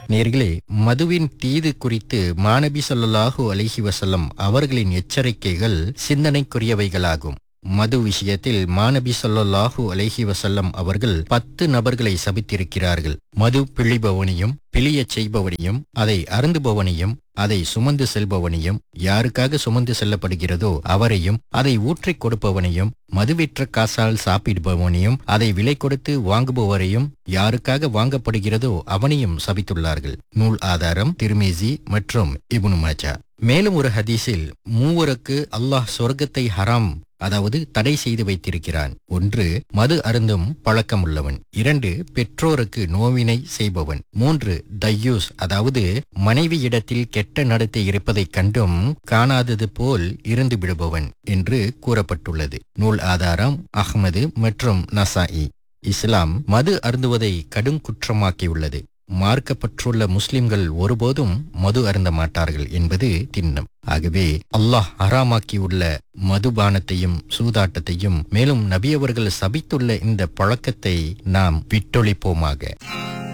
நேர்களே மதுவின் தீது குறித்து மாநபி ஸல்லல்லாஹு அலைஹி வஸல்லம் அவர்களின் எச்சரிக்கைகள் சிந்தனைக்குரியவைகளாகும் மது விஷயத்தில் மாநபி ஸல்லல்லாஹு அலைஹி வஸல்லம் அவர்கள் பத்து நபர்களை சபித்திருக்கிறார்கள் மது பிழிபவனையும் பிழியச் செய்பவனையும் அதை அருந்துபவனையும் அதை சுமந்து செல்பவனையும் யாருக்காக சுமந்து செல்லப்படுகிறதோ அவரையும் அதை ஊற்றிக் கொடுப்பவனையும் மதுவிற்ற காசால் சாப்பிடுபவனையும் அதை விலை கொடுத்து வாங்குபவரையும் யாருக்காக வாங்கப்படுகிறதோ அவனையும் சபித்துள்ளார்கள் நூல் ஆதாரம் திருமேசி மற்றும் இப்னு மாஜா மேலும் ஒரு ஹதீஸில் மூவருக்கு அல்லாஹ் சொர்க்கத்தை ஹராம் அதாவது தடை செய்து வைத்திருக்கிறான் ஒன்று மது அருந்தும் பழக்கமுள்ளவன் இரண்டு பெற்றோருக்கு நோவினை செய்பவன் மூன்று தையூஸ் அதாவது மனைவியிடத்தில் கெட்ட நடத்தை இருப்பதைக் கண்டும் காணாதது போல் இருந்து விடுபவன் என்று கூறப்பட்டுள்ளது நூல் ஆதாரம் அஹ்மது மற்றும் நசாஇ இஸ்லாம் மது அருந்துவதை கடும் குற்றமாக்கியுள்ளது மார்க்கப்பற்றுள்ள முஸ்லிம்கள் ஒருபோதும் மது அருந்த மாட்டார்கள் என்பது திண்ணம் ஆகவே அல்லாஹ் ஹராமாக்கியுள்ள மதுபானத்தையும் சூதாட்டத்தையும் மேலும் நபியவர்கள் சபித்துள்ள இந்த பழக்கத்தை நாம் விட்டொழிப்போமாக